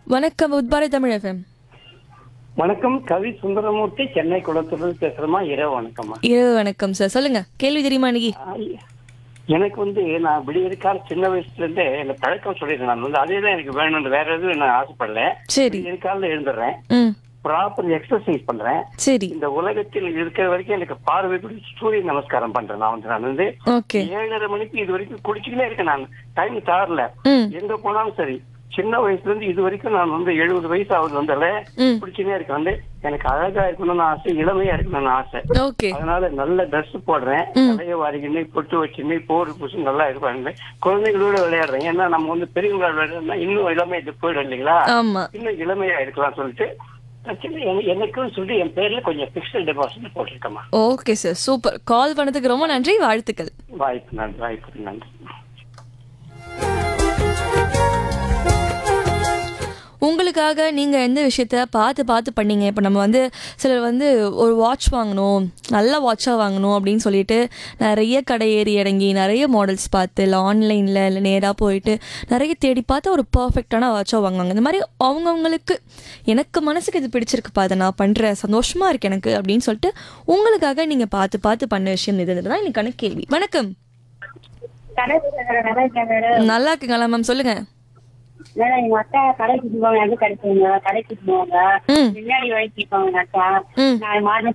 வணக்கம் உத்பாரை தமிழ் எஃப்எம் வணக்கம் கவி சுந்தரமூர்த்தி சென்னை குளத்தூர்ல பேசுறமா இரவு வணக்கம்மா இரவு வணக்கம் சார் சொல்லுங்க கேள்வி தெரியுமா இன்னைக்கு ஆஹ் எனக்கு வந்து நான் விடியற்கால சின்ன வயசுல இருந்தே இந்த பழக்கம் சொல்லிடுறேன் நான் வந்து அதே தான் எனக்கு வேணும் வேற எதுவும் நான் ஆசைப்படல சரி விடியற்கால எழுந்துடுறேன் ம் ப்ராப்பர் எக்ஸசைஸ் பண்றேன் சரி இந்த உலகத்தில் இருக்கிற வரைக்கும் எனக்கு பார்வை பிடி சூரிய நமஸ்காரம் பண்றேன் நான் வந்து நான் வந்து ஓகே ஏழரை மணிக்கு இது வரைக்கும் குடிச்சுக்கிட்டே இருக்கேன் நான் டைம் தாரல ம் எங்க போனாலும் சரி சின்ன வயசுல இருந்து இது வரைக்கும் நான் வந்து எழுபது வயசு ஆகுது வந்தால ம் குடிச்சுட்டே இருக்கேன் வந்து எனக்கு அழகா இருக்கணும்னு ஆசை இளமையா இருக்கணும்னு ஆசை ஓகே அதனால நல்ல ட்ரெஸ் போடுறேன் தலைய வாரிக்கின்னு பொட்டு வச்சுன்னு போர் பூசி நல்லா இருப்பாங்க குழந்தைகளோட விளையாடுறேன் ஏன்னா நம்ம வந்து பெரியவங்களோட விளையாடுறோம்னா இன்னும் இளமை இது போயிடும் இல்லைங்களா ஆமா இன்னும் இளமையா இருக்கலாம் சொல்லிட்டு பிரச்சனை எனக்கு- எனக்குன்னு சொல்லி என் பேர்ல கொஞ்சம் பிக்சல் டெபாசிட் போட்டிருக்கேம்மா ஓகே சார் சூப்பர் கால் பண்ணதுக்கு ரொம்ப நன்றி வாழ்த்துக்கள் வாய்ப்பு நன்றி வாய்ப்பு நன்றி உங்களுக்காக நீங்க எந்த விஷயத்த பார்த்து பார்த்து பண்ணீங்க இப்போ நம்ம வந்து சிலர் வந்து ஒரு வாட்ச் வாங்கணும் நல்ல வாட்சாக வாங்கணும் அப்படின்னு சொல்லிட்டு நிறைய கடை ஏறி இறங்கி நிறைய மாடல்ஸ் பார்த்து இல்லை ஆன்லைனில் இல்லை நேராக போயிட்டு நிறைய தேடி பார்த்து ஒரு பர்ஃபெக்டான வாட்சாக வாங்குவாங்க இந்த மாதிரி அவங்கவுங்களுக்கு எனக்கு மனசுக்கு இது பிடிச்சிருக்குப்பா அதை நான் பண்ணுறேன் சந்தோஷமாக இருக்கு எனக்கு அப்படின்னு சொல்லிட்டு உங்களுக்காக நீங்கள் பார்த்து பார்த்து பண்ண விஷயம் இது தான் இன்னைக்கான கேள்வி வணக்கம் மேடம் நல்லா இருக்குங்களா மேம் சொல்லுங்கள் எங்க அக்கா கடைக்கு போவாங்க எங்க கடைக்கு போவாங்க கடைக்கு போவாங்க ம் பின்னாடி வயசுக்கு போவாங்க அக்கா ம் நான் மாதம்